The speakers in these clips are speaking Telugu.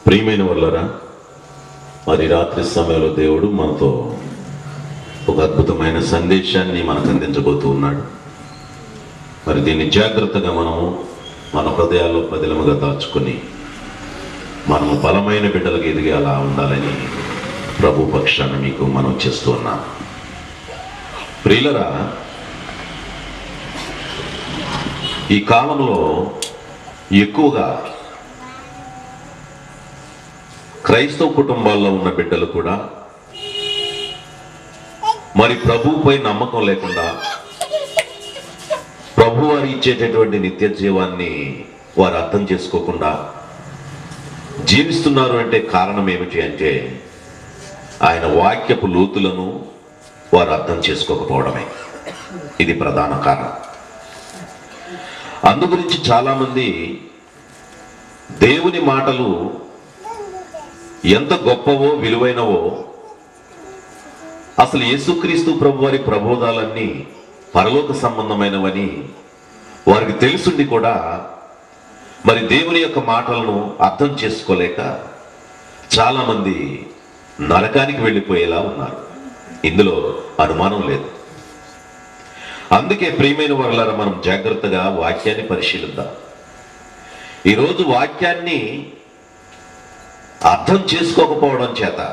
ప్రియమైన వాళ్ళరా మరి రాత్రి సమయంలో దేవుడు మనతో ఒక అద్భుతమైన సందేశాన్ని మనకు అందించబోతూ ఉన్నాడు మరి దీన్ని జాగ్రత్తగా మనము మన హృదయాల్లో పదిలముగా దాచుకొని మనము బలమైన బిడ్డలకు ఎదిగి అలా ఉండాలని ప్రభు పక్షాన్ని మీకు మనం చేస్తూ ఉన్నాం ప్రియులరా ఈ కాలంలో ఎక్కువగా క్రైస్తవ కుటుంబాల్లో ఉన్న బిడ్డలు కూడా మరి ప్రభువుపై నమ్మకం లేకుండా ప్రభు వారు ఇచ్చేటటువంటి నిత్య జీవాన్ని వారు అర్థం చేసుకోకుండా జీవిస్తున్నారు అంటే కారణం ఏమిటి అంటే ఆయన వాక్యపు లోతులను వారు అర్థం చేసుకోకపోవడమే ఇది ప్రధాన కారణం అందు గురించి చాలామంది దేవుని మాటలు ఎంత గొప్పవో విలువైనవో అసలు యేసుక్రీస్తు ప్రభు వారి ప్రబోధాలన్నీ పరలోక సంబంధమైనవని వారికి తెలుసుండి కూడా మరి దేవుని యొక్క మాటలను అర్థం చేసుకోలేక చాలామంది నరకానికి వెళ్ళిపోయేలా ఉన్నారు ఇందులో అనుమానం లేదు అందుకే ప్రియమైన వారులారా మనం జాగ్రత్తగా వాక్యాన్ని పరిశీలిద్దాం ఈరోజు వాక్యాన్ని అర్థం చేసుకోకపోవడం చేత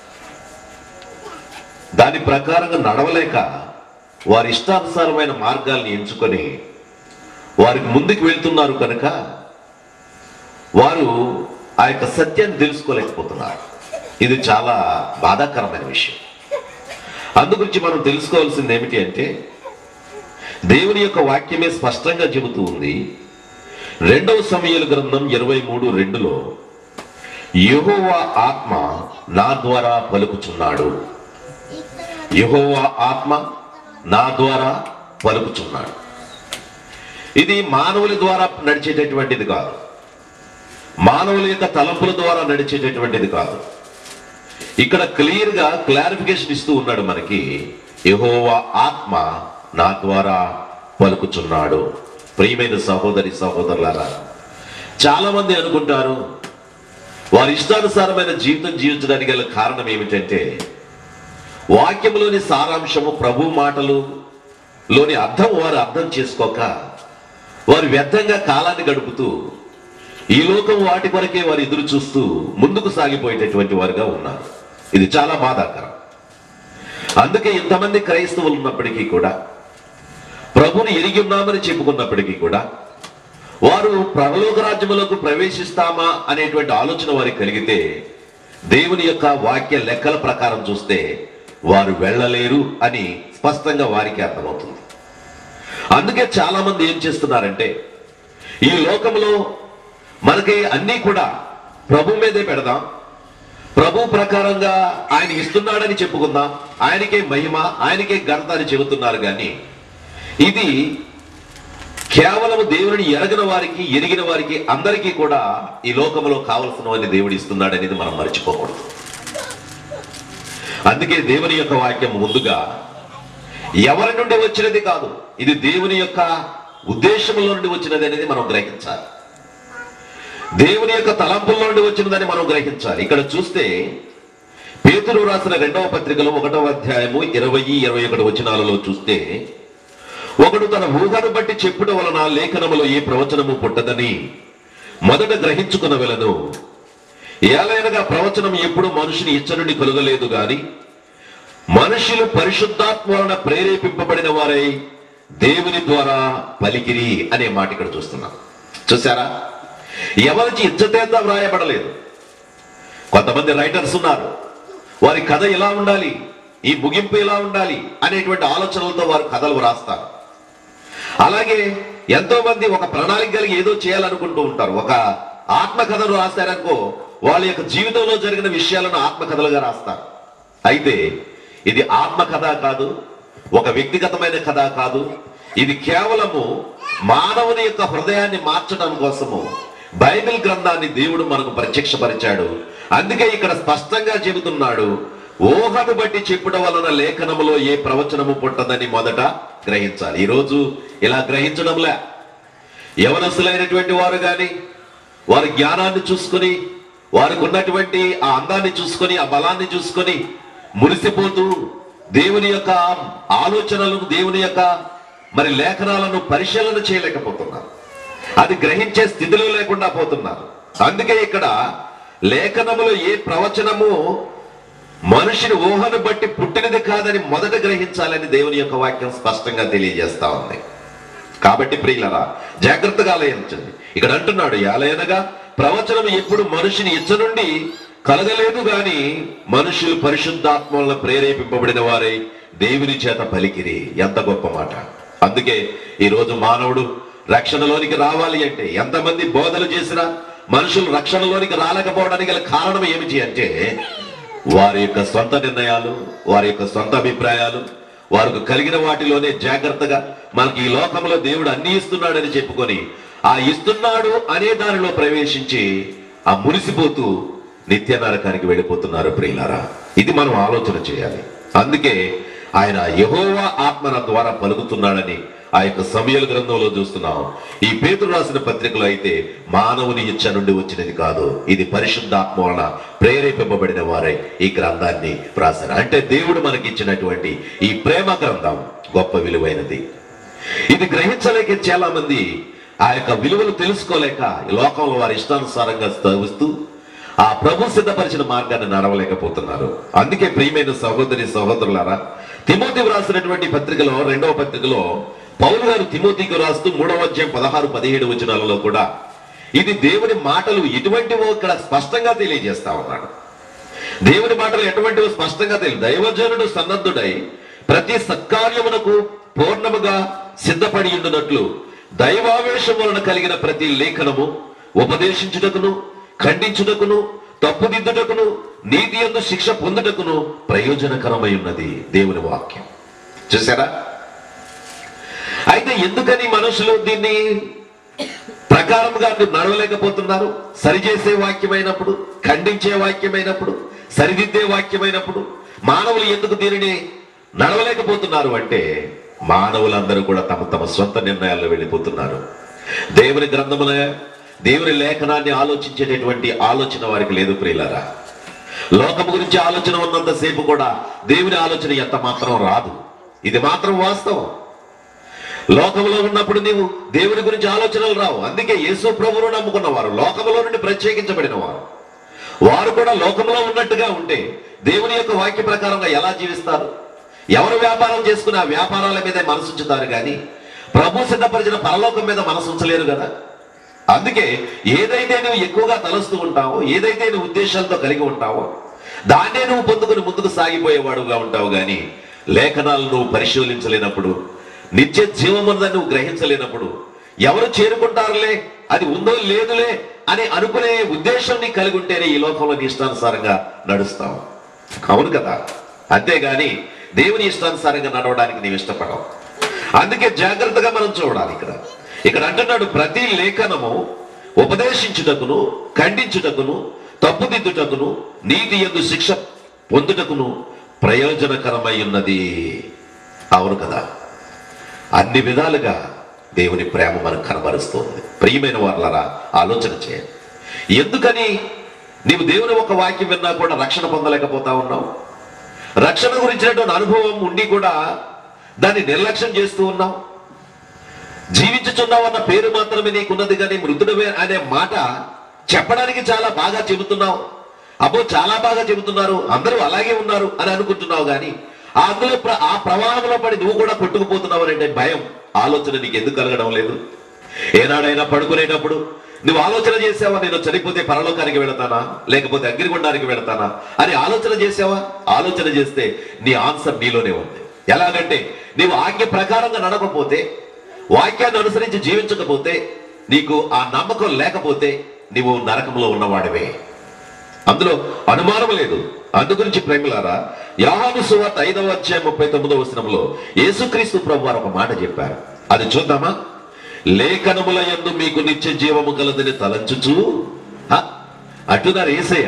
దాని ప్రకారంగా నడవలేక వారి ఇష్టానుసారమైన మార్గాల్ని ఎంచుకొని వారికి ముందుకు వెళ్తున్నారు కనుక వారు ఆ యొక్క సత్యాన్ని తెలుసుకోలేకపోతున్నారు ఇది చాలా బాధాకరమైన విషయం అందుగురించి మనం తెలుసుకోవాల్సింది ఏమిటి అంటే దేవుని యొక్క వాక్యమే స్పష్టంగా చెబుతూ ఉంది రెండవ సమయాల గ్రంథం ఇరవై మూడు రెండులో యెహోవా ఆత్మ నా ద్వారా పలుకుచున్నాడు యెహోవా ఆత్మ నా ద్వారా పలుకుచున్నాడు ఇది మానవుల ద్వారా నడిచేటటువంటిది కాదు మానవుల యొక్క తలంపుల ద్వారా నడిచేటటువంటిది కాదు ఇక్కడ క్లియర్ గా క్లారిఫికేషన్ ఇస్తూ ఉన్నాడు మనకి యెహోవా ఆత్మ నా ద్వారా పలుకుచున్నాడు ప్రియమైన సహోదరి సహోదరులారా చాలా మంది అనుకుంటారు వారి ఇష్టానుసారమైన జీవితం జీవించడానికి గల కారణం ఏమిటంటే వాక్యంలోని సారాంశము ప్రభు మాటలు లోని అర్థం వారు అర్థం చేసుకోక వారు వ్యర్థంగా కాలాన్ని గడుపుతూ ఈ లోకం వాటి కొరకే వారు ఎదురు చూస్తూ ముందుకు సాగిపోయేటటువంటి వారుగా ఉన్నారు ఇది చాలా బాధాకరం అందుకే ఇంతమంది క్రైస్తవులు ఉన్నప్పటికీ కూడా ప్రభుని ఎరిగి ఉన్నామని చెప్పుకున్నప్పటికీ కూడా వారు పరలోక రాజ్యములకు ప్రవేశిస్తామా అనేటువంటి ఆలోచన వారికి కలిగితే దేవుని యొక్క వాక్య లెక్కల ప్రకారం చూస్తే వారు వెళ్ళలేరు అని స్పష్టంగా వారికి అర్థమవుతుంది అందుకే చాలా మంది ఏం చేస్తున్నారంటే ఈ లోకంలో మనకి అన్నీ కూడా ప్రభు మీదే పెడదాం ప్రభు ప్రకారంగా ఆయన ఇస్తున్నాడని చెప్పుకుందాం ఆయనకే మహిమ ఆయనకే ఘనత అని చెబుతున్నారు కానీ ఇది కేవలం దేవుని ఎరగిన వారికి ఎరిగిన వారికి అందరికీ కూడా ఈ లోకంలో కావలసినవన్నీ దేవుడు ఇస్తున్నాడనేది మనం మర్చిపోకూడదు అందుకే దేవుని యొక్క వాక్యం ముందుగా ఎవరి నుండి వచ్చినది కాదు ఇది దేవుని యొక్క ఉద్దేశంలో నుండి వచ్చినది అనేది మనం గ్రహించాలి దేవుని యొక్క తలంపుల్లో నుండి వచ్చినదని మనం గ్రహించాలి ఇక్కడ చూస్తే పేతురు రాసిన రెండవ పత్రికలో ఒకటవ అధ్యాయము ఇరవై ఇరవై ఒకటి వచనాలలో చూస్తే ఒకడు తన ఊహను బట్టి చెప్పుట వలన లేఖనములో ఏ ప్రవచనము పుట్టదని మొదట గ్రహించుకున్న వెలను ఏలైనగా ప్రవచనం ఎప్పుడు మనుషుని ఇచ్చ నుండి కలుగలేదు గాని మనుషులు పరిశుద్ధాత్మ వలన ప్రేరేపింపబడిన వారై దేవుని ద్వారా పలికిరి అనే మాట ఇక్కడ చూస్తున్నాం చూసారా ఎవరికి ఇచ్చతేత వ్రాయబడలేదు కొంతమంది రైటర్స్ ఉన్నారు వారి కథ ఇలా ఉండాలి ఈ ముగింపు ఇలా ఉండాలి అనేటువంటి ఆలోచనలతో వారు కథలు వ్రాస్తారు అలాగే ఎంతో మంది ఒక ప్రణాళిక కలిగి ఏదో చేయాలనుకుంటూ ఉంటారు ఒక ఆత్మకథను రాస్తారనుకో వాళ్ళ యొక్క జీవితంలో జరిగిన విషయాలను ఆత్మకథలుగా రాస్తారు అయితే ఇది ఆత్మకథ కాదు ఒక వ్యక్తిగతమైన కథ కాదు ఇది కేవలము మానవుని యొక్క హృదయాన్ని మార్చడం కోసము బైబిల్ గ్రంథాన్ని దేవుడు మనకు ప్రత్యక్షపరిచాడు అందుకే ఇక్కడ స్పష్టంగా చెబుతున్నాడు ఊహను బట్టి చెప్పుట వలన లేఖనములో ఏ ప్రవచనము పుట్టదని మొదట గ్రహించాలి ఈరోజు ఇలా గ్రహించడంలే యవనస్తులైనటువంటి వారు గాని వారి జ్ఞానాన్ని చూసుకుని వారికి ఉన్నటువంటి ఆ అందాన్ని చూసుకొని ఆ బలాన్ని చూసుకొని మురిసిపోతూ దేవుని యొక్క ఆలోచనలను దేవుని యొక్క మరి లేఖనాలను పరిశీలన చేయలేకపోతున్నారు అది గ్రహించే స్థితిలో లేకుండా పోతున్నారు అందుకే ఇక్కడ లేఖనములో ఏ ప్రవచనము మనుషుని ఊహను బట్టి పుట్టినది కాదని మొదట గ్రహించాలని దేవుని యొక్క వాక్యం స్పష్టంగా తెలియజేస్తా ఉంది కాబట్టి ప్రియులరా జాగ్రత్తగా ఆలయించండి ఇక్కడ అంటున్నాడు ఎలయనగా ప్రవచనం ఎప్పుడు మనిషిని ఇచ్చ నుండి కలగలేదు గాని మనుషులు పరిశుద్ధాత్మ వలన ప్రేరేపింపబడిన వారై దేవుని చేత పలికిరి ఎంత గొప్ప మాట అందుకే ఈ రోజు మానవుడు రక్షణలోనికి రావాలి అంటే ఎంతమంది బోధలు చేసినా మనుషులు రక్షణలోనికి రాలేకపోవడానికి గల కారణం ఏమిటి అంటే వారి యొక్క సొంత నిర్ణయాలు వారి యొక్క సొంత అభిప్రాయాలు వారికి కలిగిన వాటిలోనే జాగ్రత్తగా మనకి ఈ లోకంలో దేవుడు అన్ని ఇస్తున్నాడని చెప్పుకొని ఆ ఇస్తున్నాడు అనే దానిలో ప్రవేశించి ఆ మురిసిపోతూ నిత్య నరకానికి వెళ్ళిపోతున్నారు ప్రియులారా ఇది మనం ఆలోచన చేయాలి అందుకే ఆయన యహోవా ఆత్మన ద్వారా పలుకుతున్నాడని ఆ యొక్క సమయల గ్రంథంలో చూస్తున్నాం ఈ పేతురు రాసిన పత్రికలో అయితే మానవుని ఇచ్చ నుండి వచ్చినది కాదు ఇది పరిశుద్ధాత్మ వలన ప్రేరేపింపబడిన వారై ఈ గ్రంథాన్ని రాశారు అంటే దేవుడు మనకి ఇచ్చినటువంటి ఈ ప్రేమ గ్రంథం గొప్ప విలువైనది ఇది గ్రహించలేక చాలా మంది ఆ యొక్క విలువలు తెలుసుకోలేక ఈ లోకంలో వారి ఇష్టానుసారంగా స్థవిస్తూ ఆ ప్రభు సిద్ధపరిచిన మార్గాన్ని నడవలేకపోతున్నారు అందుకే ప్రియమైన సహోదరి సహోదరులారా తిమోతి వ్రాసినటువంటి పత్రికలో రెండవ పత్రికలో పౌలు గారు తిమోతికి రాస్తూ మూడవ అధ్యాయం పదహారు పదిహేడు వచనాలలో కూడా ఇది దేవుని మాటలు ఎటువంటివో ఇక్కడ స్పష్టంగా తెలియజేస్తా ఉన్నాడు దేవుని మాటలు ఎటువంటివో స్పష్టంగా తెలియదు దైవజనుడు సన్నద్ధుడై ప్రతి సత్కార్యమునకు పూర్ణముగా సిద్ధపడి ఉండునట్లు దైవావేశం వలన కలిగిన ప్రతి లేఖనము ఉపదేశించుటకును ఖండించుటకును తప్పుదిద్దుటకును నీతి ఎందు శిక్ష పొందుటకును ప్రయోజనకరమై ఉన్నది దేవుని వాక్యం చూసారా అయితే ఎందుకని మనుషులు దీన్ని ప్రకారంగా నడవలేకపోతున్నారు సరిచేసే వాక్యమైనప్పుడు ఖండించే వాక్యమైనప్పుడు సరిదిద్దే వాక్యమైనప్పుడు మానవులు ఎందుకు దీనిని నడవలేకపోతున్నారు అంటే మానవులందరూ కూడా తమ తమ సొంత నిర్ణయాల్లో వెళ్ళిపోతున్నారు దేవుని గ్రంథమున దేవుని లేఖనాన్ని ఆలోచించేటటువంటి ఆలోచన వారికి లేదు ప్రియులారా లోకం గురించి ఆలోచన ఉన్నంతసేపు కూడా దేవుని ఆలోచన ఎంత మాత్రం రాదు ఇది మాత్రం వాస్తవం లోకంలో ఉన్నప్పుడు నీవు దేవుని గురించి ఆలోచనలు రావు అందుకే యేసు ప్రభువును నమ్ముకున్నవారు లోకంలో నుండి ప్రత్యేకించబడిన వారు వారు కూడా లోకంలో ఉన్నట్టుగా ఉంటే దేవుని యొక్క వాక్య ప్రకారంగా ఎలా జీవిస్తారు ఎవరు వ్యాపారం చేసుకుని ఆ వ్యాపారాల మీదే మనసు ఉంచుతారు కానీ ప్రభు సిద్ధపరిచిన పరలోకం మీద మనసు ఉంచలేరు కదా అందుకే ఏదైతే నువ్వు ఎక్కువగా తలుస్తూ ఉంటావో ఏదైతే నువ్వు ఉద్దేశాలతో కలిగి ఉంటావో దాన్నే నువ్వు పొందుకుని ముందుకు సాగిపోయేవాడుగా ఉంటావు కానీ లేఖనాలు నువ్వు పరిశీలించలేనప్పుడు నిత్య జీవముందని నువ్వు గ్రహించలేనప్పుడు ఎవరు చేరుకుంటారులే అది ఉందో లేదులే అని అనుకునే ఉద్దేశం నీకు కలిగి ఉంటేనే ఈ లోకంలో నీ ఇష్టానుసారంగా నడుస్తావు అవును కదా అంతేగాని దేవుని ఇష్టానుసారంగా నడవడానికి నీవు ఇష్టపడవు అందుకే జాగ్రత్తగా మనం చూడాలి ఇక్కడ ఇక్కడ అంటున్నాడు ప్రతి లేఖనము ఉపదేశించుటకును ఖండించుటకును తప్పుదిద్దుటకును నీతి ఎందు శిక్ష పొందుటకును ప్రయోజనకరమై ఉన్నది అవును కదా అన్ని విధాలుగా దేవుని ప్రేమ మనకు కనబరుస్తుంది ప్రియమైన వాళ్ళరా ఆలోచన చేయండి ఎందుకని నీవు దేవుని ఒక వాక్యం విన్నా కూడా రక్షణ పొందలేకపోతా ఉన్నావు రక్షణ గురించినటువంటి అనుభవం ఉండి కూడా దాన్ని నిర్లక్ష్యం చేస్తూ ఉన్నావు జీవించుచున్నావు అన్న పేరు మాత్రమే నీకున్నది కానీ మృతుడవే అనే మాట చెప్పడానికి చాలా బాగా చెబుతున్నావు అబ్బో చాలా బాగా చెబుతున్నారు అందరూ అలాగే ఉన్నారు అని అనుకుంటున్నావు కానీ ఆ అందులో ప్ర- ఆ ప్రవాహంలో పడి నువ్వు కూడా కొట్టుకుపోతున్నావు అనే భయం ఆలోచన నీకు ఎందుకు కలగడం లేదు ఏనాడైనా పడుకునేటప్పుడు నువ్వు ఆలోచన చేసావా నేను చనిపోతే పరలోకానికి వెళతానా లేకపోతే అగ్నిగుండానికి వెళతానా అని ఆలోచన చేసావా ఆలోచన చేస్తే నీ ఆన్సర్ నీలోనే ఉంది ఎలాగంటే నీవు ఆజ్ఞ ప్రకారంగా నడకపోతే వాక్యాన్ని అనుసరించి జీవించకపోతే నీకు ఆ నమ్మకం లేకపోతే నీవు నరకంలో ఉన్నవాడివే అందులో అనుమానం లేదు అందు గురించి ప్రేమిలారా యాహాను సువార్త ఐదవ అధ్యాయం ముప్పై తొమ్మిదవ వచనంలో యేసుక్రీస్తు ప్రభు వారు ఒక మాట చెప్పారు అది చూద్దామా లేఖనముల యందు మీకు నిత్య జీవము కలదని తలంచుచు హ? అంటున్నారు ఏసయ్య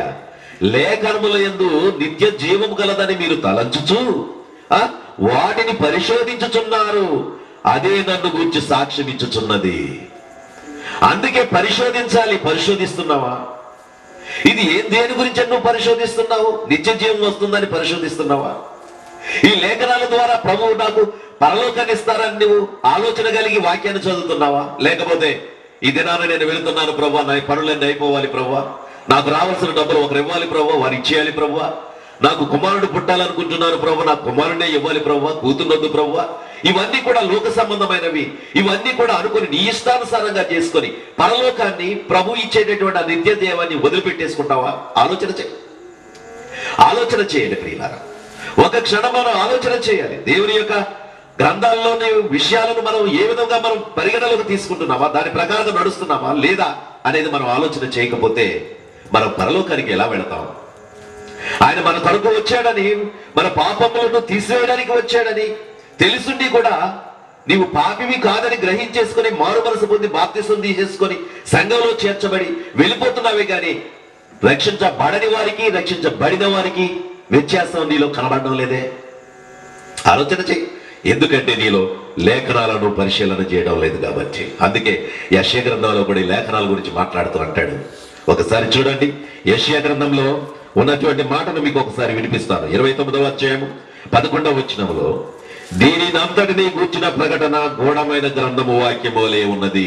లేఖనముల యందు నిత్య జీవము కలదని మీరు తలంచుచు ఆ? వాటిని పరిశోధించుచున్నారు అదే నన్ను గురించి సాక్ష్యం ఇచ్చుచున్నది అందుకే పరిశోధించాలి పరిశోధిస్తున్నావా ఇది ఏం దేని గురించి నువ్వు పరిశోధిస్తున్నావు నిత్య జీవం వస్తుందని పరిశోధిస్తున్నావా ఈ లేఖనాల ద్వారా ప్రభువు నాకు పరలోకాన్ని ఇస్తారని నువ్వు ఆలోచన కలిగి వాక్యాన్ని చదువుతున్నావా లేకపోతే ఈ దినాన నేను వెళుతున్నాను ప్రభు నా పనులన్నీ అయిపోవాలి ప్రభు నాకు రావాల్సిన డబ్బులు ఒకరు ఇవ్వాలి ప్రభు వారు ఇచ్చేయాలి ప్రభు నాకు కుమారుడు పుట్టాలనుకుంటున్నాను ప్రభు నాకు కుమారుడే ఇవ్వాలి ప్రభు కూతున్నొద్దు ప్రభు ఇవన్నీ కూడా లోక సంబంధమైనవి ఇవన్నీ కూడా అనుకుని నీ ఇష్టానుసారంగా చేసుకొని పరలోకాన్ని ప్రభు ఇచ్చేటటువంటి ఆ నిత్య దేవాన్ని వదిలిపెట్టేసుకుంటావా ఆలోచన చేయి ఆలోచన చేయండి ప్రియులారా ఒక క్షణం మనం ఆలోచన చేయాలి దేవుని యొక్క గ్రంథాల్లోని విషయాలను మనం ఏ విధంగా మనం పరిగణలోకి తీసుకుంటున్నామా దాని ప్రకారంగా నడుస్తున్నామా లేదా అనేది మనం ఆలోచన చేయకపోతే మనం పరలోకానికి ఎలా వెళతాం ఆయన మన కొరకు వచ్చాడని మన పాపములను తీసివేయడానికి వచ్చాడని తెలుసుండి కూడా నీవు పాపివి కాదని గ్రహించేసుకొని మారు మనసు పొంది బాప్తిసం తీసేసుకొని సంఘంలో చేర్చబడి వెళ్ళిపోతున్నావే గాని రక్షించబడని వారికి రక్షించబడిన వారికి వ్యత్యాసం నీలో కనబడడం లేదే ఆలోచన చెయ్యి ఎందుకంటే నీలో లేఖనాలను పరిశీలన చేయడం లేదు కాబట్టి అందుకే యశ్య గ్రంథంలో కూడా ఈ లేఖనాల గురించి మాట్లాడుతూ అంటాడు ఒకసారి చూడండి యశ్య గ్రంథంలో ఉన్నటువంటి మాటను మీకు ఒకసారి వినిపిస్తాను ఇరవై తొమ్మిదవ అధ్యాయము పదకొండవ వచ్చినములో దీనిని అంతటినీ కూర్చిన ప్రకటన గూఢమైన గ్రంథము వాక్యము వలె ఉన్నది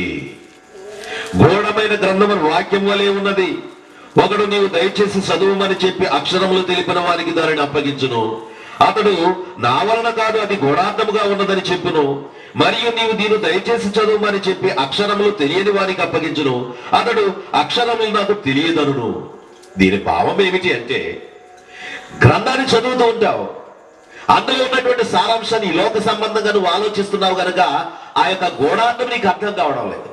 గూఢమైన గ్రంథము వాక్యం వలె ఉన్నది ఒకడు నీవు దయచేసి చదువుమని చెప్పి అక్షరములు తెలిపిన వారికి దానిని అప్పగించును అతడు నా వలన కాదు అది గూఢార్థముగా ఉన్నదని చెప్పును మరియు నీవు దీన్ని దయచేసి చదువుమని చెప్పి అక్షరములు తెలియని వారికి అప్పగించును అతడు అక్షరములు నాకు తెలియదనును దీని భావం ఏమిటి అంటే గ్రంథాన్ని చదువుతూ ఉంటావు అందులో ఉన్నటువంటి సారాంశాన్ని ఈ లోక సంబంధంగా నువ్వు ఆలోచిస్తున్నావు కనుక ఆ యొక్క గూఢార్థం నీకు అర్థం కావడం లేదు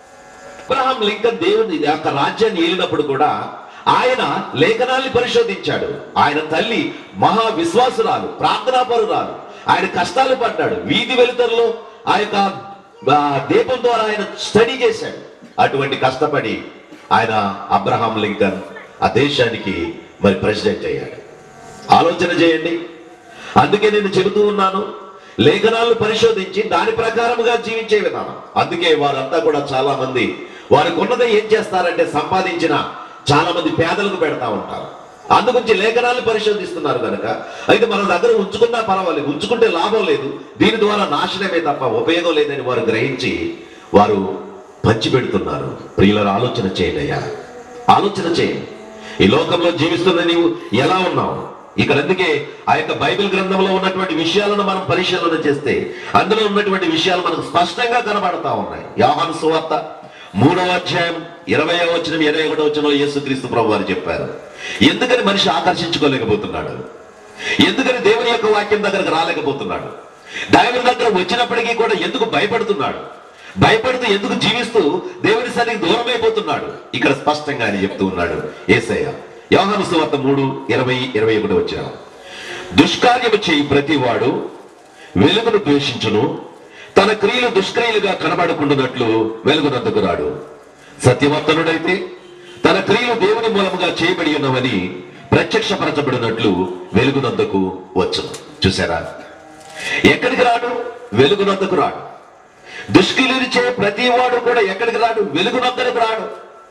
అబ్రహాం లింకన్ దేవుని యొక్క రాజ్యాన్ని ఏలినప్పుడు కూడా ఆయన లేఖనాల్ని పరిశోధించాడు ఆయన తల్లి మహా విశ్వాసురాలు ప్రార్థనాపరురాలు ఆయన కష్టాలు పడ్డాడు వీధి వెలుతల్లో ఆ యొక్క ఆ, దీపం ద్వారా ఆయన స్టడీ చేశాడు అటువంటి కష్టపడి ఆయన అబ్రహాం లింకన్ ఆ దేశానికి మరి ప్రెసిడెంట్ అయ్యాడు ఆలోచన చేయండి అందుకే నేను చెబుతూ ఉన్నాను లేఖనాలను పరిశోధించి దాని ప్రకారముగా జీవించే విధానం అందుకే వారంతా కూడా చాలా మంది వారికి ఉన్నదే ఏం చేస్తారంటే సంపాదించిన చాలా మంది పేదలకు పెడతా ఉంటారు అందుగురించి లేఖనాలను పరిశోధిస్తున్నారు కనుక అయితే మన దగ్గర ఉంచుకున్నా పర్వాలేదు ఉంచుకుంటే లాభం లేదు దీని ద్వారా నాశనమే తప్ప ఉపయోగం లేదని వారు గ్రహించి వారు పంచిపెడుతున్నారు ప్రియుల ఆలోచన చేయండి అయ్యా ఆలోచన చేయండి ఈ లోకంలో జీవిస్తున్న నీవు ఎలా ఉన్నావు ఇక్కడ అందుకే ఆ యొక్క బైబిల్ గ్రంథంలో ఉన్నటువంటి విషయాలను మనం పరిశీలన చేస్తే అందులో ఉన్నటువంటి విషయాలు మనకు స్పష్టంగా కనబడతా ఉన్నాయి యాహాను సువార్త మూడవ అధ్యాయం ఇరవై వచ్చిన ఇరవై ఒకటో వచ్చిన యేసుక్రీస్తు ప్రభు వారు చెప్పారు ఎందుకని మనిషి ఆకర్షించుకోలేకపోతున్నాడు ఎందుకని దేవుని యొక్క వాక్యం దగ్గరకు రాలేకపోతున్నాడు దేవుని దగ్గర వచ్చినప్పటికీ కూడా ఎందుకు భయపడుతున్నాడు భయపడుతూ ఎందుకు జీవిస్తూ దేవుని సన్నిధికి దూరం అయిపోతున్నాడు ఇక్కడ స్పష్టంగా ఆయన చెప్తూ ఉన్నాడు ఏసయ్య యోహాను సువార్త మూడు ఇరవై ఇరవై ఒకటి వచ్చిన దుష్కార్యము చేయి ప్రతివాడు వెలుగును ద్వేషించును తన క్రియలు దుష్క్రియలుగా కనబడుకుంటున్నట్లు వెలుగునందుకు రాడు సత్యవర్తనుడైతే తన క్రియలు దేవుని మూలముగా చేయబడి ఉన్నవని ప్రత్యక్షపరచబడినట్లు వెలుగునందుకు వచ్చును చూసారా ఎక్కడికి రాడు వెలుగునందుకు రాడు దుష్క్రియలు చే ప్రతి వాడు కూడా ఎక్కడికి రాడు వెలుగునందరికి రాడు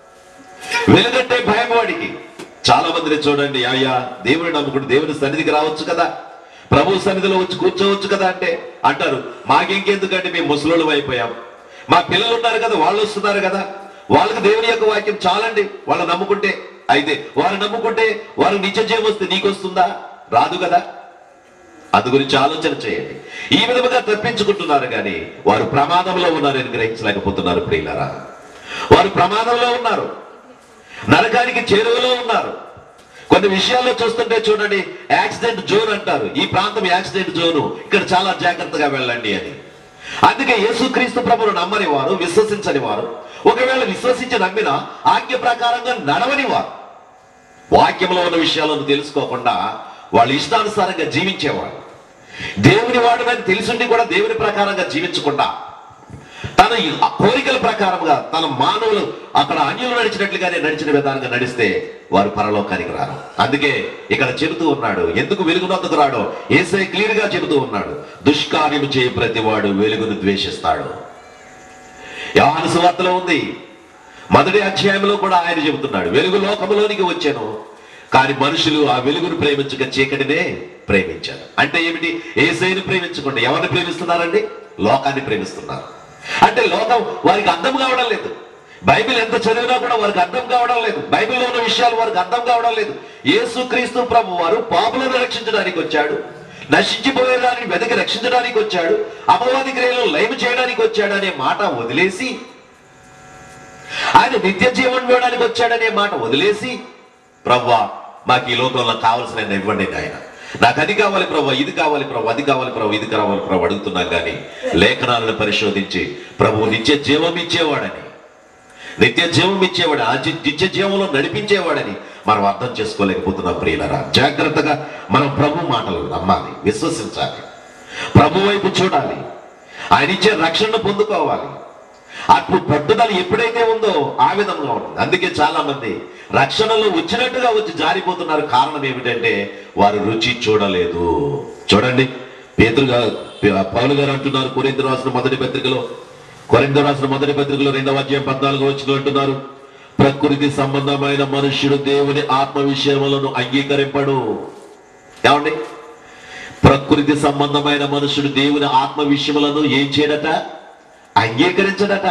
వెలుగంటే భయం వాడికి చాలా మందిని చూడండి అయ్యా దేవుని నమ్ముకుంటూ దేవుని సన్నిధికి రావచ్చు కదా ప్రభు సన్నిధిలో వచ్చి కూర్చోవచ్చు కదా అంటే అంటారు మాకెంకెందుకంటే మేము ముసలోళ్ళు అయిపోయాం మా పిల్లలు ఉన్నారు కదా వాళ్ళు వస్తున్నారు కదా వాళ్ళకి దేవుని యొక్క వాక్యం చాలండి వాళ్ళు నమ్ముకుంటే అయితే వారు నమ్ముకుంటే వారు నిత్య జీవం వస్తే నీకు వస్తుందా రాదు కదా అందు గురించి ఆలోచన చేయండి ఈ విధముగా తప్పించుకుంటున్నారు కానీ వారు ప్రమాదంలో ఉన్నారని గ్రహించలేకపోతున్నారు ప్రియులారా వారు ప్రమాదంలో ఉన్నారు నరకానికి చేరువలో ఉన్నారు కొన్ని విషయాల్లో చూస్తుంటే చూడండి యాక్సిడెంట్ జోన్ అంటారు ఈ ప్రాంతం యాక్సిడెంట్ జోను ఇక్కడ చాలా జాగ్రత్తగా వెళ్ళండి అని అందుకే యేసుక్రీస్తు ప్రభును నమ్మని వారు విశ్వసించని వారు ఒకవేళ విశ్వసించి నమ్మిన ఆజ్ఞ ప్రకారంగా నడవని వారు వాక్యంలో ఉన్న విషయాలను తెలుసుకోకుండా వాళ్ళు ఇష్టానుసారంగా జీవించేవాడు దేవుని వాడు తెలుసుండి కూడా దేవుని ప్రకారంగా జీవించకుండా తన ఈ కోరికల ప్రకారంగా తన మానవులు అక్కడ అన్యులు నడిచినట్లుగానే నడిచిన విధానంగా నడిస్తే వారు పరలోకానికి రారు అందుకే ఇక్కడ చెబుతూ ఉన్నాడు ఎందుకు వెలుగునందుకు రాడో ఏసై క్లియర్ గా చెబుతూ ఉన్నాడు దుష్కార్యము చేయి ప్రతివాడు వెలుగును ద్వేషిస్తాడు యోహాను సువార్తలో ఉంది మొదటి అధ్యాయంలో కూడా ఆయన చెబుతున్నాడు వెలుగు లోకములోనికి వచ్చాను కానీ మనుషులు ఆ వెలుగును ప్రేమించక చీకటినే ప్రేమించారు అంటే ఏమిటి ఏసైని ప్రేమించకుండా ఎవరిని ప్రేమిస్తున్నారండి లోకాన్ని ప్రేమిస్తున్నారు అంటే లోకం వారికి అర్థం కావడం లేదు బైబిల్ ఎంత చదివినా కూడా వారికి అర్థం కావడం లేదు బైబిల్లో ఉన్న విషయాలు వారికి అర్థం కావడం లేదు యేసు క్రీస్తు ప్రభు వారు పాపులను రక్షించడానికి వచ్చాడు నశించిపోయేదాన్ని వెతికి రక్షించడానికి వచ్చాడు అపవాది క్రియలను లైవ్ చేయడానికి వచ్చాడు అనే మాట వదిలేసి ఆయన నిత్య జీవనం ఇవ్వడానికి వచ్చాడనే మాట వదిలేసి ప్రవ్వా మాకు ఈ లోకంలో కావలసిన ఇవ్వండి ఆయన నాకు అది కావాలి ప్రభు ఇది కావాలి ప్రభు అది కావాలి ప్రభు ఇది కావాలి ప్రభు అడుగుతున్నాం కానీ లేఖనాలను పరిశోధించి ప్రభు నిత్య జీవం ఇచ్చేవాడని నిత్య జీవం ఇచ్చేవాడు ఆ జి- నిత్య జీవంలో నడిపించేవాడని మనం అర్థం చేసుకోలేకపోతున్నాం ప్రియులరా జాగ్రత్తగా మనం ప్రభు మాటలు నమ్మాలి విశ్వసించాలి ప్రభు వైపు చూడాలి ఆయన ఇచ్చే రక్షణను పొందుకోవాలి అప్పుడు పట్టుదల ఎప్పుడైతే ఉందో ఆ విధంగా ఉంటుంది అందుకే చాలా మంది రక్షణలో వచ్చినట్టుగా వచ్చి జారిపోతున్నారు కారణం ఏమిటంటే వారు రుచి చూడలేదు చూడండి పేతురుగా పౌలు గారు అంటున్నారు కొరింత రాసిన మొదటి పత్రికలో కొరింత రాసిన మొదటి పత్రికలో రెండవ అధ్యాయం పద్నాలుగు వచ్చిన అంటున్నారు ప్రకృతి సంబంధమైన మనుష్యుడు దేవుని ఆత్మ విషయములను అంగీకరింపడు ఏమండి ప్రకృతి సంబంధమైన మనుషుడు దేవుని ఆత్మ విషయములను ఏం చేయడట అంగీకరించడట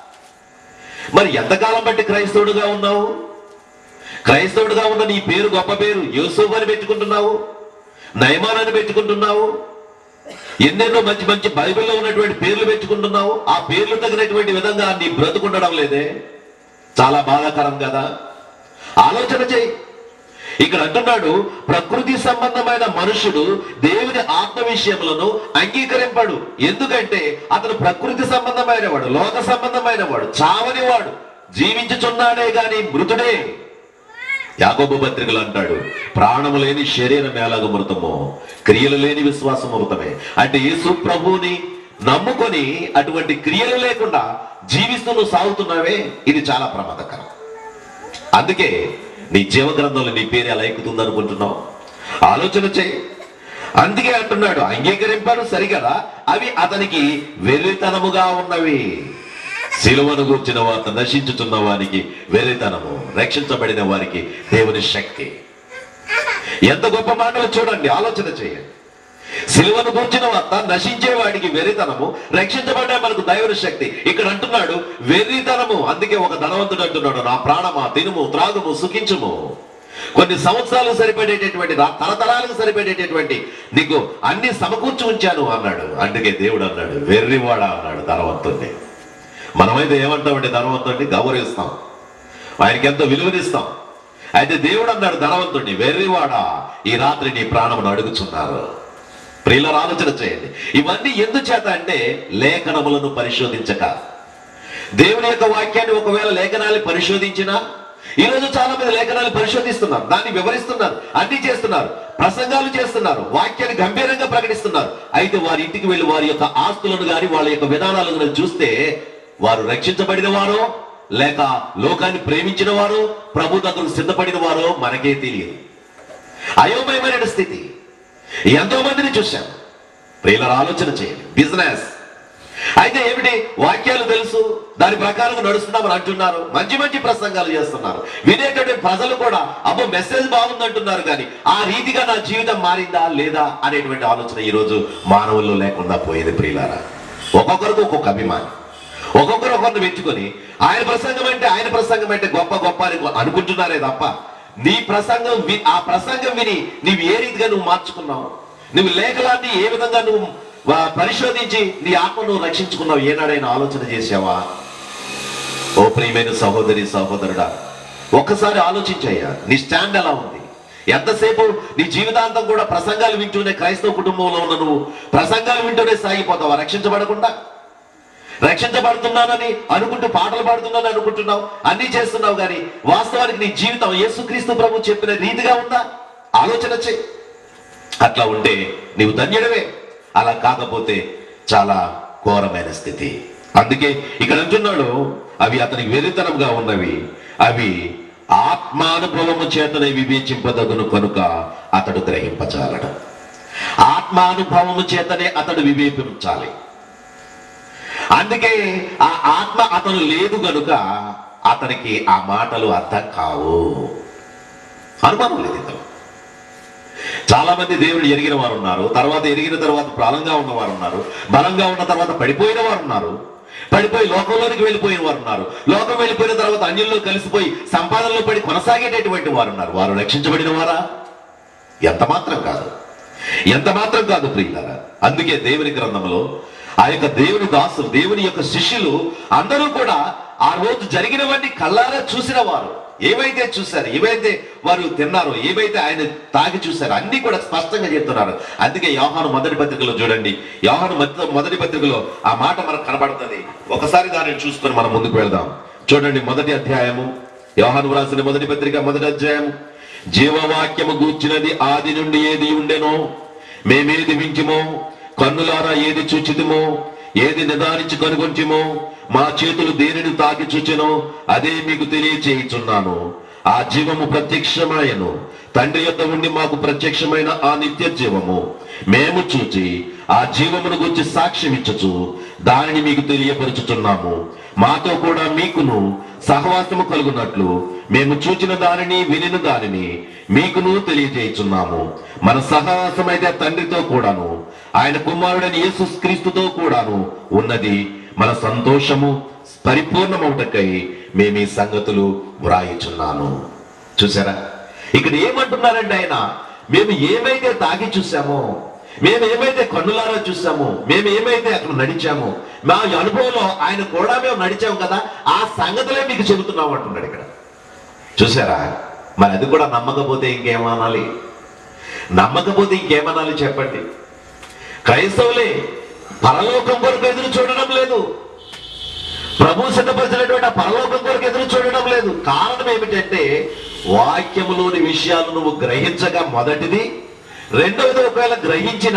మరి ఎంతకాలం బట్టి క్రైస్తవుడుగా ఉన్నావు క్రైస్తవుడుగా ఉన్న నీ పేరు గొప్ప పేరు యూసుఫ్ అని పెట్టుకుంటున్నావు నయమాన్ అని పెట్టుకుంటున్నావు ఎన్నెన్నో మంచి మంచి బైబిల్లో ఉన్నటువంటి పేర్లు పెట్టుకుంటున్నావు ఆ పేర్లు తగినటువంటి విధంగా నీ బ్రతుకుండడం లేదే చాలా బాధాకరం కదా ఆలోచన చేయి ఇక్కడ అంటున్నాడు ప్రకృతి సంబంధమైన మనుషుడు దేవుని ఆత్మ విషయములను అంగీకరింపడు ఎందుకంటే అతను ప్రకృతి సంబంధమైన వాడు లోక సంబంధమైన వాడు చావని వాడు జీవించుచున్నాడే గాని మృతుడే యాకోబు పత్రికలు అంటాడు ప్రాణము లేని శరీరం ఎలాగ మృతమో క్రియలు లేని విశ్వాసం మృతమే అంటే యేసు ప్రభువుని నమ్ముకొని అటువంటి క్రియలు లేకుండా జీవిస్తూ నువ్వు సాగుతున్నావే ఇది చాలా ప్రమాదకరం అందుకే నీ జీవ గ్రంథంలో నీ పేరు ఎలా ఎక్కుతుంది అనుకుంటున్నావు ఆలోచన చేయి అందుకే అంటున్నాడు అంగీకరింపాడు సరిగదా అవి అతనికి వెర్రితనముగా ఉన్నవి సిలువను గూర్చిన వార్త నశించుతున్న వారికి వెర్రితనము రక్షించబడిన వారికి దేవుని శక్తి ఎంత గొప్ప మాటలు చూడండి ఆలోచన చేయండి సిలువను కూర్చిన వార్త నశించే వాడికి వెర్రితనము రక్షించబడ్డా మనకు దైవ శక్తి ఇక్కడ అంటున్నాడు వెర్రితనము అందుకే ఒక ధనవంతుడు అంటున్నాడు నా ప్రాణమా తినుము త్రాగుము సుఖించుము కొన్ని సంవత్సరాలు సరిపడేటటువంటి రా- తరతరాలకు సరిపడేటటువంటి నీకు అన్ని సమకూర్చి ఉంచాను అన్నాడు అందుకే దేవుడు అన్నాడు వెర్రివాడా అన్నాడు ధనవంతుడిని మనమైతే ఏమంటామంటే ధనవంతుడిని గౌరవిస్తాం ఆయనకి ఎంతో విలువనిస్తాం అయితే దేవుడు అన్నాడు ధనవంతుడిని వెర్రివాడా ఈ రాత్రి నీ ప్రాణమును అడుగుచున్నారు ప్రియుల ఆలోచన చేయండి ఇవన్నీ ఎందుచేత అంటే లేఖనములను పరిశోధించక దేవుని యొక్క వాక్యాన్ని ఒకవేళ లేఖనాలు పరిశోధించినా ఈ రోజు చాలా మంది లేఖనాలు పరిశోధిస్తున్నారు దాన్ని వివరిస్తున్నారు అన్ని చేస్తున్నారు ప్రసంగాలు చేస్తున్నారు వాక్యాన్ని గంభీరంగా ప్రకటిస్తున్నారు అయితే వారి ఇంటికి వెళ్ళి వారి యొక్క ఆస్తులను గాని వాళ్ళ యొక్క విధానాలను గాని చూస్తే వారు రక్షించబడిన వారో లేక లోకాన్ని ప్రేమించిన వారో ప్రభు దగ్గర సిద్ధపడిన వారో మనకే తెలియదు అయోమయమైన స్థితి ఎంతో మందిని చూశాం ప్రియుల ఆలోచన చేయండి బిజినెస్ అయితే ఏమిటి వాక్యాలు తెలుసు దాని ప్రకారం నడుస్తున్నామని అంటున్నారు మంచి మంచి ప్రసంగాలు చేస్తున్నారు వినేటటువంటి ప్రజలు కూడా అబ్బో మెసేజ్ బాగుంది అంటున్నారు కానీ ఆ రీతిగా నా జీవితం మారిందా లేదా అనేటువంటి ఆలోచన ఈ రోజు మానవుల్లో లేకుండా పోయేది ప్రియులారా ఒక్కొక్కరికి ఒక్కొక్క అభిమానం ఒక్కొక్కరు ఒకరిని మెచ్చుకొని ఆయన ప్రసంగం అంటే ఆయన ప్రసంగం అంటే గొప్ప గొప్ప అని అనుకుంటున్నారే తప్ప నీ ప్రసంగం వి- ఆ ప్రసంగం విని నీవు ఏ రీతిగా నువ్వు మార్చుకున్నావు నువ్వు లేఖలాన్ని ఏ విధంగా నువ్వు ఆ, పరిశోధించి నీ ఆత్మ నువ్వు రక్షించుకున్నావు ఏనాడైనా ఆలోచన చేసావా ఓ ప్రియమైన సహోదరి సహోదరుడా ఒక్కసారి ఆలోచించయ్యా నీ స్టాండ్ ఎలా ఉంది ఎంతసేపు నీ జీవితాంతం కూడా ప్రసంగాలు వింటూనే క్రైస్తవ కుటుంబంలో ఉన్న నువ్వు ప్రసంగాలు వింటూనే సాగిపోతావా రక్షించబడకుండా రక్షించబడుతున్నానని అనుకుంటూ పాటలు పాడుతున్నానని అనుకుంటున్నావు అన్ని చేస్తున్నావు కానీ వాస్తవానికి నీ జీవితం యేసుక్రీస్తు ప్రభు చెప్పిన రీతిగా ఉందా ఆలోచన చే అట్లా ఉంటే నీవు ధన్యుడవే అలా కాకపోతే చాలా ఘోరమైన స్థితి అందుకే ఇక్కడ అంటున్నాడు అవి అతనికి వెరితనంగా ఉన్నవి అవి ఆత్మానుభవము చేతనే వివేచింపదగును కనుక అతడు గ్రహింపచాలడు ఆత్మానుభవము చేతనే అతడు వివేచించాలి అందుకే ఆ ఆత్మ అతను లేదు గనుక అతనికి ఆ మాటలు అర్థం కావు అనుమానం లేదు ఇందులో చాలా మంది దేవుడు ఎరిగిన వారు ఉన్నారు తర్వాత ఎరిగిన తర్వాత బలంగా ఉన్నవారు ఉన్నారు బలంగా ఉన్న తర్వాత పడిపోయిన వారు ఉన్నారు పడిపోయి లోకంలోనికి వెళ్ళిపోయిన వారు ఉన్నారు లోకం వెళ్ళిపోయిన తర్వాత అన్యుల్లో కలిసిపోయి సంపాదనలో పడి కొనసాగేటటువంటి వారు ఉన్నారు వారు రక్షించబడిన వారా ఎంత మాత్రం కాదు ఎంత మాత్రం కాదు ప్రియులారా అందుకే దేవుని గ్రంథంలో ఆ యొక్క దేవుని దాసులు దేవుని యొక్క శిష్యులు అందరూ కూడా ఆ రోజు జరిగినవన్నీ కళ్ళారా చూసిన వారు ఏవైతే చూశారు ఏవైతే వారు తిన్నారో ఏవైతే ఆయన తాగి చూశారో అన్ని కూడా స్పష్టంగా చెప్తున్నారు అందుకే యోహాను మొదటి పత్రికలో చూడండి యోహాను మొద- మొదటి పత్రికలో ఆ మాట మనకు కనబడుతుంది ఒకసారి దానిని చూసుకొని మనం ముందుకు వెళ్దాం చూడండి మొదటి అధ్యాయము యోహాను వ్రాసిన మొదటి పత్రిక మొదటి అధ్యాయము జీవవాక్యము గూర్చినది ఆది నుండి ఏది ఉండెనో మేమేది వింటిమో కన్నులారా ఏది చూచితిమో ఏది నిదానించి కనుగొంటిమో మా చేతులు దేనిని తాకి చూచెనో అదే మీకు తెలియచేయుచున్నాను ఆ జీవము ప్రత్యక్షమాయను తండ్రి యొక్క ఉండి మాకు ప్రత్యక్షమైన ఆ నిత్య జీవము మేము చూచి ఆ జీవమును గురించి సాక్ష్యం ఇచ్చచ్చు దానిని మీకు తెలియపరుచుచున్నాము మాతో కూడా మీకును సహవాసము కలుగునట్లు మేము చూచిన దానిని వినిన దానిని మీకును తెలియజేయుచున్నాము మన సహవాసం అయితే తండ్రితో కూడాను ఆయన కుమారుడైన యేసు క్రీస్తుతో కూడాను ఉన్నది మన సంతోషము పరిపూర్ణమవుటకై మేము ఈ సంగతులు వ్రాయిచున్నాను చూసారా ఇక్కడ ఏమంటున్నారండి ఆయన మేము ఏమైతే తాగి చూసామో మేము ఏమైతే కన్నులారా చూసామో మేము ఏమైతే అక్కడ నడిచామో మా అనుభవంలో ఆయన కూడా మేము నడిచాము కదా ఆ సంగతులే మీకు చెబుతున్నాం అంటున్నాడు ఇక్కడ చూసారా మరి అది కూడా నమ్మకపోతే ఇంకేమనాలి నమ్మకపోతే ఇంకేమనాలి చెప్పండి క్రైస్తవులే పరలోకం కొరకు ఎదురు చూడడం లేదు ప్రభు సిద్ధపరిచినటువంటి ఆ పరలోకం కొరకు ఎదురు చూడడం లేదు కారణం ఏమిటంటే వాక్యములోని విషయాలు నువ్వు గ్రహించగా మొదటిది రెండవది ఒకవేళ గ్రహించిన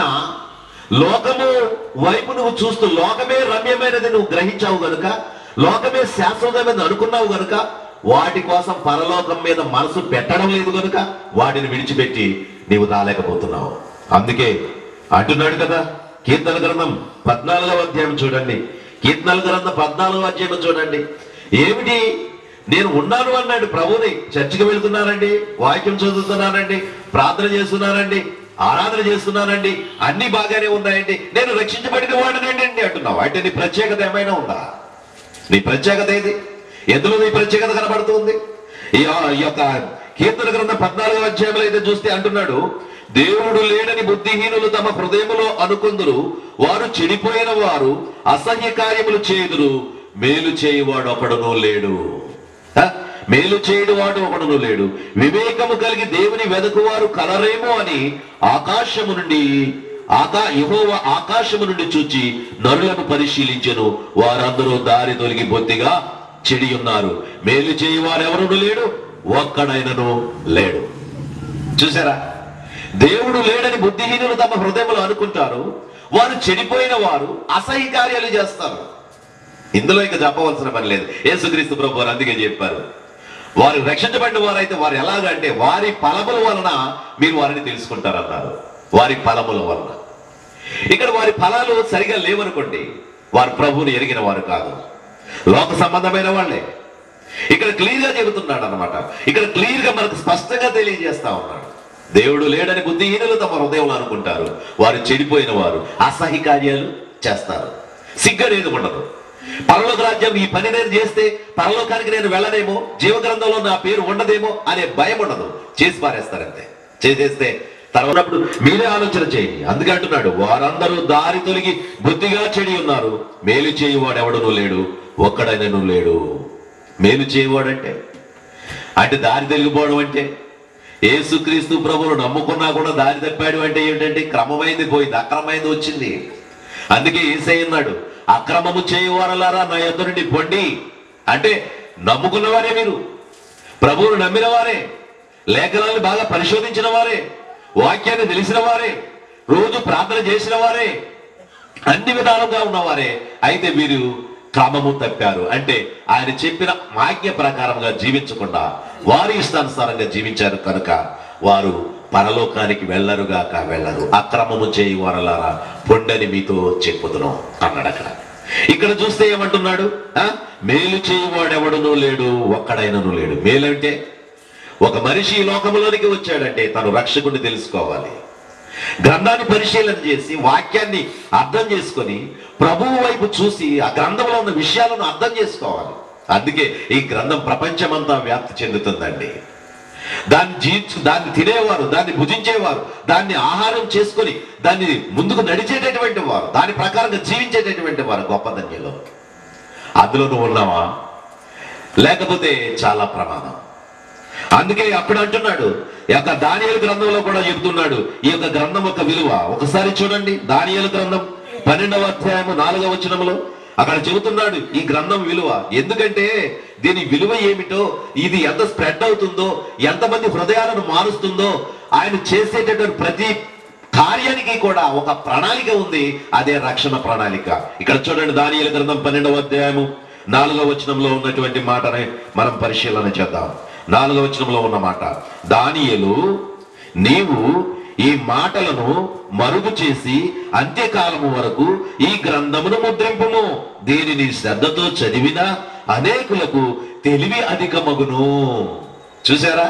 లోకము వైపు నువ్వు చూస్తూ లోకమే రమ్యమైనది నువ్వు గ్రహించావు గనుక లోకమే శాశ్వతమైనది అనుకున్నావు గనుక వాటి కోసం పరలోకం మీద మనసు పెట్టడం లేదు గనుక వాటిని విడిచిపెట్టి నీవు రాలేకపోతున్నావు అందుకే అంటున్నాడు కదా కీర్తన గ్రంథం పద్నాలుగవ అధ్యాయం చూడండి కీర్తనల గ్రంథం పద్నాలుగవ అధ్యాయం చూడండి ఏమిటి నేను ఉన్నాను అన్నాడు ప్రభుని చర్చికి వెళ్తున్నానండి వాక్యం చదువుతున్నానండి ప్రార్థన చేస్తున్నానండి ఆరాధన చేస్తున్నానండి అన్ని బాగానే ఉన్నాయండి నేను రక్షించబడిన వాడినండి అండి అంటున్నావు అంటే నీ ప్రత్యేకత ఏమైనా ఉందా నీ ప్రత్యేకత ఏది ఎందులో నీ ప్రత్యేకత కనబడుతుంది ఈ ఆ- ఈ యొక్క కీర్తన గ్రంథం పద్నాలుగో అధ్యాయంలో అయితే చూస్తే అంటున్నాడు దేవుడు లేడని బుద్ధిహీనులు తమ హృదయములో అనుకుందురు వారు చెడిపోయిన వారు అసహ్య కార్యములు చేయుదురు మేలు చేయువాడు ఒకడును లేడు హ? మేలు చేయడు వాడు ఒకడును లేడు వివేకము కలిగి దేవుని వెదకువారు కలరేమో అని ఆకాశము నుండి ఆకా యెహోవ ఆకాశము నుండి చూచి నరులను పరిశీలించెను వారందరూ దారి తొలగి బొత్తిగా చెడి ఉన్నారు మేలు చేయువారు ఎవరును లేడు ఒక్కడైనను లేడు చూసారా దేవుడు లేడని బుద్ధిహీనులు తమ హృదయంలో అనుకుంటారు వారు చెడిపోయిన వారు అసహ్య కార్యాలు చేస్తారు ఇందులో ఇక చెప్పవలసిన పని లేదు యేసుక్రీస్తు ప్రభు వారు అందుకే చెప్పారు వారు రక్షించబడిన వారైతే వారు ఎలాగంటే వారి ఫలముల వలన మీరు వారిని తెలుసుకుంటారన్నారు వారి ఫలముల వలన ఇక్కడ వారి ఫలాలు సరిగా లేవనుకోండి వారు ప్రభువుని ఎరిగిన వారు కాదు లోక సంబంధమైన వాళ్ళే ఇక్కడ క్లియర్ గా చెబుతున్నాడు అనమాట ఇక్కడ క్లియర్ గా మనకు స్పష్టంగా తెలియజేస్తా ఉన్నాడు దేవుడు లేడని బుద్ధిహీనులు తమ హృదయంలో అనుకుంటారు వారు చెడిపోయిన వారు అసహ్య కార్యాలు చేస్తారు సిగ్గనేది ఉండదు పరలోక రాజ్యం ఈ పని నేను చేస్తే పరలోకానికి నేను వెళ్ళనేమో జీవగ్రంథంలో నా పేరు ఉండదేమో అనే భయం ఉండదు చేసి పారేస్తారంతే చేసేస్తే తర్వాత మీరే ఆలోచన చేయండి అందుకే అంటున్నాడు వారందరూ దారి తొలగి బుద్ధిగా చెడి ఉన్నారు మేలు చేయువాడు ఎవడనూ లేడు ఒక్కడైనను లేడు మేలు చేయువాడంటే అంటే దారి తొలగిపోవడం అంటే ఏసుక్రీస్తు ప్రభువును నమ్ముకున్నా కూడా దారి తప్పాడు అంటే ఏంటంటే క్రమమైంది పోయింది అక్రమైంది వచ్చింది అందుకే ఏసై అన్నాడు అక్రమము చేయువారలారా నా యొద్ద నుండి పొండి అంటే నమ్ముకున్నవారే మీరు ప్రభువును నమ్మిన వారే లేఖనాలను బాగా పరిశోధించిన వారే వాక్యాన్ని తెలిసిన వారే రోజు ప్రార్థన చేసిన వారే అన్ని విధాలుగా ఉన్నవారే అయితే వీరు క్రమము తప్పారు అంటే ఆయన చెప్పిన ఆజ్ఞ ప్రకారంగా జీవించకుండా వారి ఇష్టానుసారంగా జీవించారు కనుక వారు పరలోకానికి వెళ్ళరుగాక వెళ్ళరు అక్రమము చేయి వారలారా పొండని మీతో చెప్పుదును అన్నాడు అక్కడ ఇక్కడ చూస్తే ఏమంటున్నాడు ఆ? మేలు చేయవాడెవడునూ లేడు ఒక్కడైనను లేడు మేలంటే ఒక మనిషి ఈ లోకంలోనికి వచ్చాడంటే తను రక్షకుడిని తెలుసుకోవాలి గ్రంథాన్ని పరిశీలన చేసి వాక్యాన్ని అర్థం చేసుకొని ప్రభువు వైపు చూసి ఆ గ్రంథంలో ఉన్న విషయాలను అర్థం చేసుకోవాలి అందుకే ఈ గ్రంథం ప్రపంచమంతా వ్యాప్తి చెందుతుందండి దాన్ని జీర్చు దాన్ని తినేవారు దాన్ని భుజించేవారు దాన్ని ఆహారం చేసుకొని దాన్ని ముందుకు నడిచేటటువంటి వారు దాని ప్రకారంగా జీవించేటటువంటి వారు గొప్ప ధన్యులు అందులో నువ్వు ఉన్నావా లేకపోతే చాలా ప్రమాదం అందుకే అప్పుడు అంటున్నాడు ఈ యొక్క దానియలు గ్రంథంలో కూడా చెబుతున్నాడు ఈ యొక్క గ్రంథం యొక్క విలువ ఒకసారి చూడండి దానియలు గ్రంథం పన్నెండవ అధ్యాయము నాలుగవ వచనంలో అక్కడ చెబుతున్నాడు ఈ గ్రంథం విలువ ఎందుకంటే దీని విలువ ఏమిటో ఇది ఎంత స్ప్రెడ్ అవుతుందో ఎంతమంది హృదయాలను మారుస్తుందో ఆయన చేసేటటువంటి ప్రతి కార్యానికి కూడా ఒక ప్రణాళిక ఉంది అదే రక్షణ ప్రణాళిక ఇక్కడ చూడండి దానియలు గ్రంథం పన్నెండవ అధ్యాయము నాలుగవ వచనంలో ఉన్నటువంటి మాటని మనం పరిశీలన చేద్దాం నాలుగవ వచనంలో ఉన్న మాట దానియలు నీవు ఈ మాటలను మరుగు చేసి అంత్యకాలము వరకు ఈ గ్రంథమును ముద్రింపుము దీనిని శ్రద్ధతో చదివిన అనేకులకు తెలివి అధికమగును చూసారా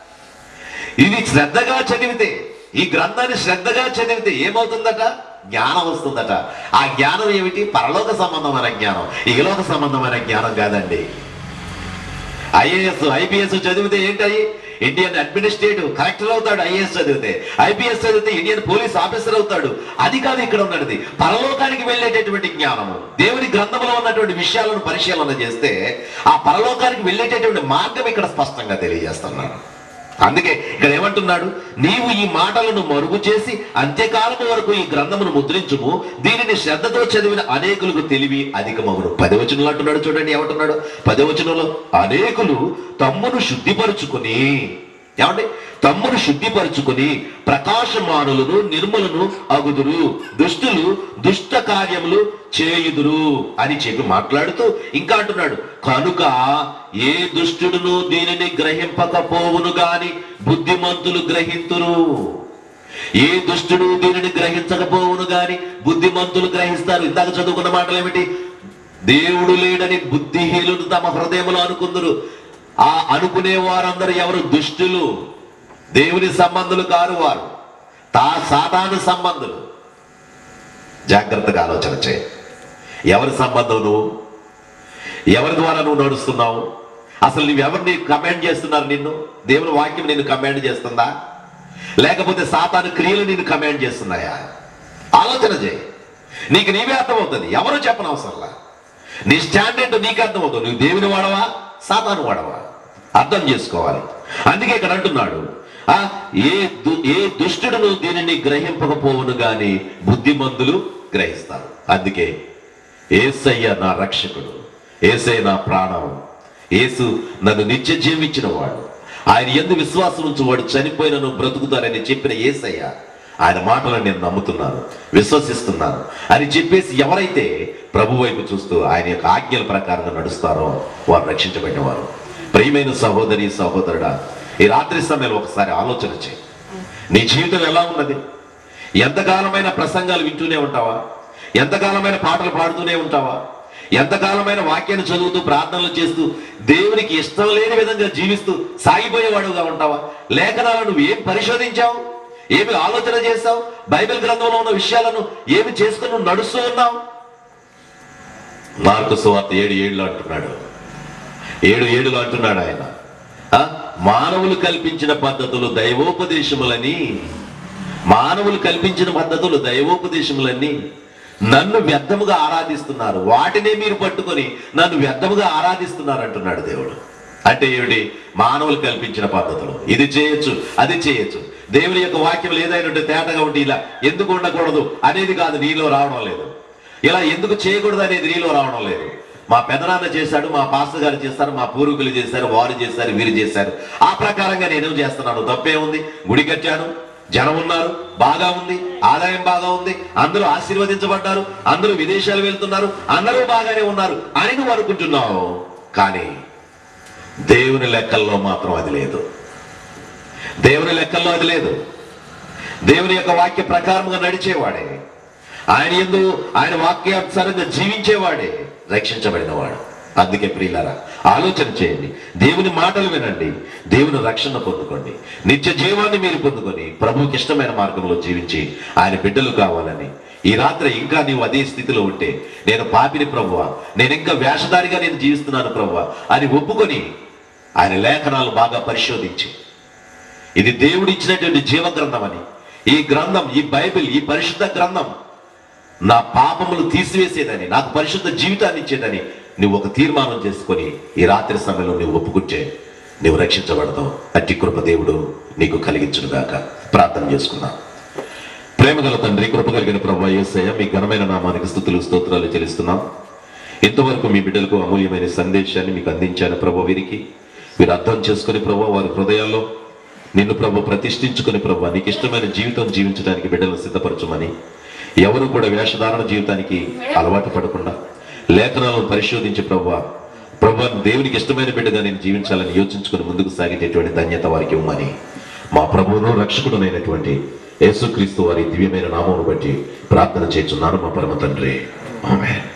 ఇది శ్రద్ధగా చదివితే ఈ గ్రంథాన్ని శ్రద్ధగా చదివితే ఏమవుతుందట జ్ఞానం వస్తుందట ఆ జ్ఞానం ఏమిటి పరలోక సంబంధమైన జ్ఞానం ఇహలోక సంబంధమైన జ్ఞానం కాదండి ఐఏఎస్ ఐపీఎస్ చదివితే ఏంటది ఇండియన్ అడ్మినిస్ట్రేటివ్ కలెక్టర్ అవుతాడు ఐఏఎస్ చదివితే ఐపీఎస్ చదివితే ఇండియన్ పోలీస్ ఆఫీసర్ అవుతాడు అది కాదు ఇక్కడ ఉన్నది పరలోకానికి వెళ్ళేటటువంటి జ్ఞానము దేవుని గ్రంథంలో ఉన్నటువంటి విషయాలను పరిశీలన చేస్తే ఆ పరలోకానికి వెళ్ళేటటువంటి మార్గం ఇక్కడ స్పష్టంగా తెలియజేస్తున్నాడు అందుకే ఇక్కడ ఏమంటున్నాడు నీవు ఈ మాటలను మరుగు చేసి అంత్యకాలము వరకు ఈ గ్రంథమును ముద్రించుము దీనిని శ్రద్ధతో చదివిన అనేకులకు తెలివి అధికమగును పదవచనంలో అంటున్నాడు చూడండి ఏమంటున్నాడు పదవచనంలో అనేకులు తమ్మును శుద్ధిపరుచుకుని ఏమండి తమ్మును శుద్ధిపరుచుకుని ప్రకాశమానులను నిర్మలను అగుదురు దుష్టులు దుష్ట కార్యములు చేయుదురు అని చెప్పి మాట్లాడుతూ ఇంకా అంటున్నాడు కనుక ఏ దుష్టుడును దీనిని గ్రహింపకపోవును గాని బుద్ధిమంతులు గ్రహింతురు ఏ దుష్టుడు దీనిని గ్రహించకపోవును గాని బుద్ధిమంతులు గ్రహిస్తారు ఇందాక చదువుకున్న మాటలు ఏమిటి దేవుడు లేడని బుద్ధిహీనులు తమ హృదయంలో అనుకుందరు ఆ అనుకునే వారందరూ ఎవరు దుష్టులు దేవుని సంబంధులు కారు వారు తా సాధారణ సంబంధులు జాగ్రత్తగా ఆలోచన చేయి ఎవరి సంబంధం నువ్వు ఎవరి ద్వారా నువ్వు నడుస్తున్నావు అసలు నువ్వు ఎవరిని కమాండ్ చేస్తున్నారు నిన్ను దేవుని వాక్యం నిన్ను కమాండ్ చేస్తుందా లేకపోతే సాతాను క్రియలు నిన్ను కమాండ్ చేస్తున్నాయా ఆలోచన చేయి నీకు నీవే అర్థమవుతుంది ఎవరు చెప్పనవసరంలా నీ స్టాండ్ ఏంటో నీకు అర్థమవుతుంది నువ్వు దేవుని వాడవా సాతాను వాడవా అర్థం చేసుకోవాలి అందుకే ఇక్కడ అంటున్నాడు ఆ ఏ దు- ఏ దుష్టుడును దీనిని గ్రహింపకపోవును గాని బుద్ధిమంతులు గ్రహిస్తారు అందుకే ఏసయ్య నా రక్షకుడు ఏసయ్య నా ప్రాణం యేసు నన్ను నిత్య జీవించిన వాడు ఆయన ఎందు విశ్వాసం ఉంచు వాడు చనిపోయినను బ్రతుకుతారని చెప్పిన ఏసయ్య ఆయన మాటలను నేను నమ్ముతున్నాను విశ్వసిస్తున్నాను అని చెప్పేసి ఎవరైతే ప్రభు వైపు చూస్తూ ఆయన యొక్క ఆజ్ఞల ప్రకారంగా నడుస్తారో వారు రక్షించబడిన వారు ప్రియమైన సహోదరి సహోదరుడా ఈ రాత్రి సమయంలో ఒకసారి ఆలోచన చేయి నీ జీవితం ఎలా ఉన్నది ఎంతకాలమైన ప్రసంగాలు వింటూనే ఉంటావా ఎంతకాలమైన పాటలు పాడుతూనే ఉంటావా ఎంతకాలమైన వాక్యాన్ని చదువుతూ ప్రార్థనలు చేస్తూ దేవునికి ఇష్టం లేని విధంగా జీవిస్తూ సాగిపోయేవాడుగా ఉంటావా లేఖనాలను నువ్వు ఏం పరిశోధించావు ఏమి ఆలోచన చేస్తావు బైబిల్ గ్రంథంలో ఉన్న విషయాలను ఏమి చేసుకుని నువ్వు నడుస్తూ ఉన్నావు మార్కు సువార్త ఏడు ఏళ్ళు అంటున్నాడు ఏడు ఏడులో అంటున్నాడు ఆయన ఆ? మానవులు కల్పించిన పద్ధతులు దైవోపదేశములని మానవులు కల్పించిన పద్ధతులు దైవోపదేశములన్నీ నన్ను వ్యర్థముగా ఆరాధిస్తున్నారు వాటినే మీరు పట్టుకొని నన్ను వ్యర్థముగా ఆరాధిస్తున్నారు అంటున్నాడు దేవుడు అంటే ఏమిటి మానవులు కల్పించిన పద్ధతులు ఇది చేయొచ్చు అది చేయొచ్చు దేవుని యొక్క వాక్యం ఏదైనా ఉంటే తేటగా ఉండి ఇలా ఎందుకు ఉండకూడదు అనేది కాదు నీలో రావడం లేదు ఇలా ఎందుకు చేయకూడదు అనేది నీలో రావడం లేదు మా పెదనాన్న చేశాడు మా పాస్టర్ గారు చేస్తారు మా పూర్వీకులు చేశారు వారు చేశారు వీరు చేశారు ఆ ప్రకారంగా నేనేం చేస్తున్నాను తప్పే ఉంది గుడి కట్టాను జనం ఉన్నారు బాగా ఉంది ఆదాయం బాగా ఉంది అందరూ ఆశీర్వదించబడ్డారు అందరూ విదేశాలు వెళ్తున్నారు అందరూ బాగానే ఉన్నారు అని నువ్వు అనుకుంటున్నావు కానీ దేవుని లెక్కల్లో మాత్రం అది లేదు దేవుని లెక్కల్లో అది లేదు దేవుని యొక్క వాక్య ప్రకారముగా నడిచేవాడే ఆయన ఎందు ఆయన వాక్యానుసారంగా జీవించేవాడే రక్షించబడినవాడు అందుకే ప్రియులారా ఆలోచన చేయండి దేవుని మాటలు వినండి దేవుని రక్షణ పొందుకోండి నిత్య జీవాన్ని మీరు పొందుకొని ప్రభువుకి ఇష్టమైన మార్గంలో జీవించి ఆయన బిడ్డలు కావాలని ఈ రాత్రి ఇంకా నీవు అదే స్థితిలో ఉంటే నేను పాపిని ప్రభువా నేను ఇంకా వేషధారిగా నేను జీవిస్తున్నాను ప్రభువా అని ఒప్పుకొని ఆయన లేఖనాలు బాగా పరిశోధించి ఇది దేవుడు ఇచ్చినటువంటి జీవ గ్రంథం అని ఈ గ్రంథం ఈ బైబిల్ ఈ పరిశుద్ధ గ్రంథం నా పాపములు తీసివేసేదని నాకు పరిశుద్ధ జీవితాన్ని ఇచ్చేదని నువ్వు ఒక తీర్మానం చేసుకొని ఈ రాత్రి సమయంలో నువ్వు ఒప్పుకుంటే నువ్వు రక్షించబడతావు అట్టి కృప దేవుడు నీకు కలిగించునుగాక ప్రార్థన చేసుకున్నా ప్రేమగల తండ్రి కృప కలిగిన ప్రభు యేసయ్య మీ ఘనమైన నామానికి స్థుతులు స్తోత్రాలు చెల్లిస్తున్నాం ఇంతవరకు మీ బిడ్డలకు అమూల్యమైన సందేశాన్ని మీకు అందించాను ప్రభు వీరికి మీరు అర్థం చేసుకుని ప్రభు వారి హృదయాల్లో నిన్ను ప్రభు ప్రతిష్ఠించుకుని ప్రభు నీకు ఇష్టమైన జీవితం జీవించడానికి బిడ్డలను సిద్ధపరచమని ఎవరు కూడా వేషధారణ జీవితానికి అలవాటు పడకుండా లేఖనాలను పరిశోధించి ప్రభు ప్రభు దేవునికి ఇష్టమైన బిడ్డగా నేను జీవించాలని యోచించుకుని ముందుకు సాగేటటువంటి ధన్యత వారికి ఇవ్వమని మా ప్రభువును రక్షకుడునైనటువంటి యేసుక్రీస్తు వారి దివ్యమైన నామమును బట్టి ప్రార్థన చేస్తున్నాను మా పరమ తండ్రి ఆమె